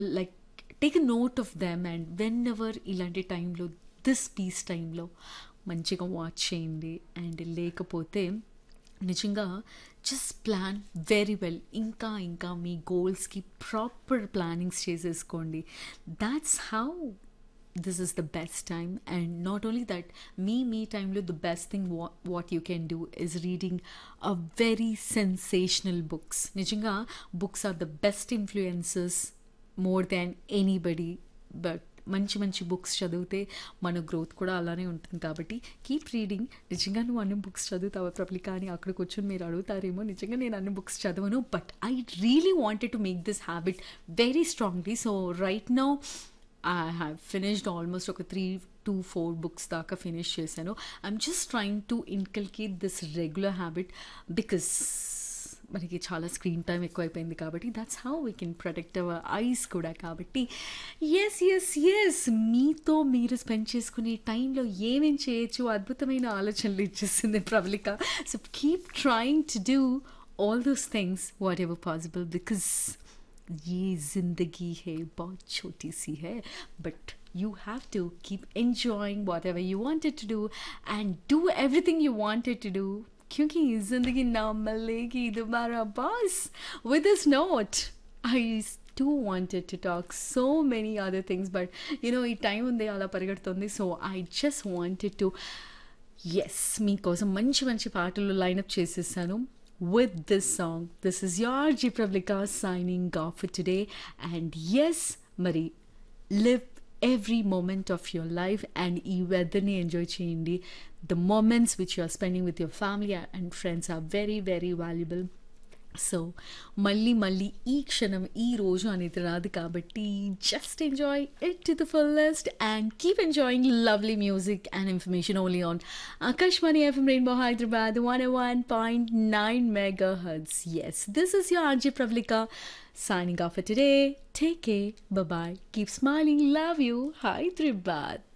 Like take a note of them and whenever ఇలాంటి టైంలో this piece టైంలో మంచిగా వాచ్ చేయండి అండ్ లేకపోతే నిజంగా జస్ట్ ప్లాన్ వెరీ వెల్ ఇంకా ఇంకా మీ గోల్స్కి ప్రాపర్ ప్లానింగ్స్ చేసేసుకోండి that's how this is the best time and not only that me me time lo the best thing what, what you can do is reading a very sensational books నిజంగా books are the best influences more than anybody but మంచి మంచి books చదివితే మన growth కూడా అలానే ఉంటుంది కాబట్టి keep reading నిజంగా నువ్వు అన్ని బుక్స్ చదువుతావా ప్రబలి కానీ అక్కడికి వచ్చి మీరు అడుగుతారేమో నిజంగా నేను అన్ని బుక్స్ చదవను but I really wanted to make this habit very strongly so right now I have finished almost ఒక త్రీ టు ఫోర్ బుక్స్ దాకా ఫినిష్ చేశాను I'm just trying to inculcate this regular habit because మనకి చాలా screen time ఎక్కువైపోయింది కాబట్టి that's how we can protect our eyes కూడా కాబట్టి yes yes yes మీతో మీరు స్పెండ్ చేసుకునే టైంలో ఏమేం చేయొచ్చు అద్భుతమైన ఆలోచనలు ఇచ్చేసింది Prabalika so keep trying to do all those things whatever possible because ये जिंदगी है बहुत छोटी सी है but you have to keep enjoying whatever you wanted to do and do everything you wanted to do क्योंकि जिंदगी ना मिलेगी दोबारा बस with this note I too wanted to talk so many other things but you know ఈ time ఉంది అలా పరిగెడుతుంది so I just wanted to ఎస్ మీకోసం మంచి మంచి పాటలు లైనప్ చేసేసాను with this song. This is your G Pravlika signing off for today. And yes, Marie, live every moment of your life and ఈ వెదర్ని ఎంజాయ్ చేయండి the moments which you are spending with your family and friends are very very valuable so మళ్ళీ మళ్ళీ ఈ క్షణం ఈ రోజు అనేది రాదు కాబట్టి just enjoy it to the fullest and keep enjoying lovely music and information only on Akashvani FM rainbow Hyderabad one one point nine megahertz yes this is your RJ Pravalika signing off for today. Take care. Bye bye. Keep smiling. Love you. Hyderabad.